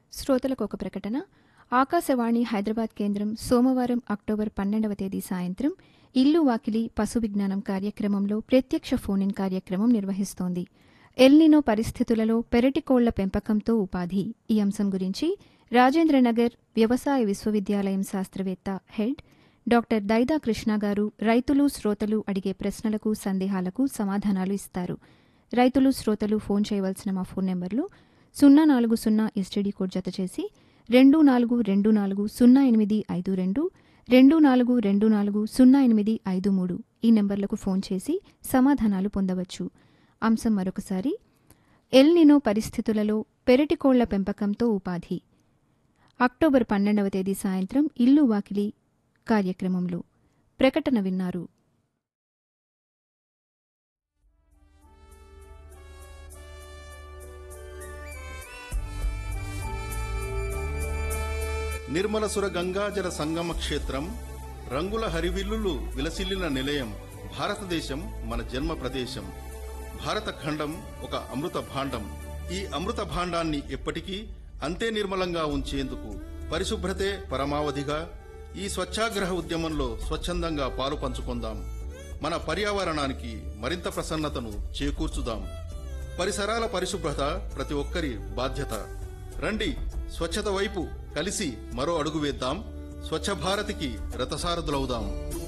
శ్రోతలకు ఒక ప్రకటన ఆకాశవాణి హైదరాబాద్ కేంద్రం సోమవారం అక్టోబర్ పన్నెండవ తేదీ సాయంత్రం ఇల్లు వాకిలి పశు విజ్ఞానం కార్యక్రమంలో ప్రత్యక్ష ఫోన్ ఇన్ కార్యక్రమం నిర్వహిస్తోంది ఎల్నినో పరిస్థితులలో పెరటి కోళ్ల పెంపకంతో ఉపాధి ఈ అంశం గురించి రాజేంద్రనగర్ వ్యవసాయ విశ్వవిద్యాలయం శాస్త్రవేత్త హెడ్ డాక్టర్ దైదా కృష్ణ గారు రైతులు శ్రోతలు అడిగే ప్రశ్నలకు సందేహాలకు సమాధానాలు ఇస్తారు రైతులు శ్రోతలు ఫోన్ చేయవలసిన మా ఫోన్ నెంబర్లు సున్నా నాలుగు సున్నా ఎస్టీడీ కోడ్ జత చేసి రెండు నాలుగు రెండు నాలుగు సున్నా ఎనిమిది ఐదు రెండు రెండు నాలుగు రెండు నాలుగు సున్నా ఎనిమిది ఐదు మూడు ఈ నెంబర్లకు ఫోన్ చేసి సమాధానాలు పొందవచ్చు అంశం మరొకసారి ఎల్ నినో పరిస్థితులలో పెరటి కోళ్ల పెంపకంతో ఉపాధి అక్టోబర్ పన్నెండవ తేదీ సాయంత్రం ఇల్లు వాకిలి కార్యక్రమంలో ప్రకటన విన్నారు నిర్మలసుర గంగాజల సంగమ క్షేత్రం రంగుల హరివిల్లులు విలసిల్లిన నిలయం భారతదేశం మన జన్మ ప్రదేశం భారత ఖండం ఒక అమృత భాండం ఈ అమృత భాండాన్ని ఎప్పటికీ అంతే నిర్మలంగా ఉంచేందుకు పరిశుభ్రతే పరమావధిగా ఈ స్వచ్ఛాగ్రహ ఉద్యమంలో స్వచ్ఛందంగా పాలు పంచుకుందాం మన పర్యావరణానికి మరింత ప్రసన్నతను చేకూర్చుదాం పరిసరాల పరిశుభ్రత ప్రతి ఒక్కరి బాధ్యత రండి స్వచ్ఛత వైపు కలిసి మరో అడుగు వేద్దాం స్వచ్ఛ భారత్కి రథసారథులవుదాం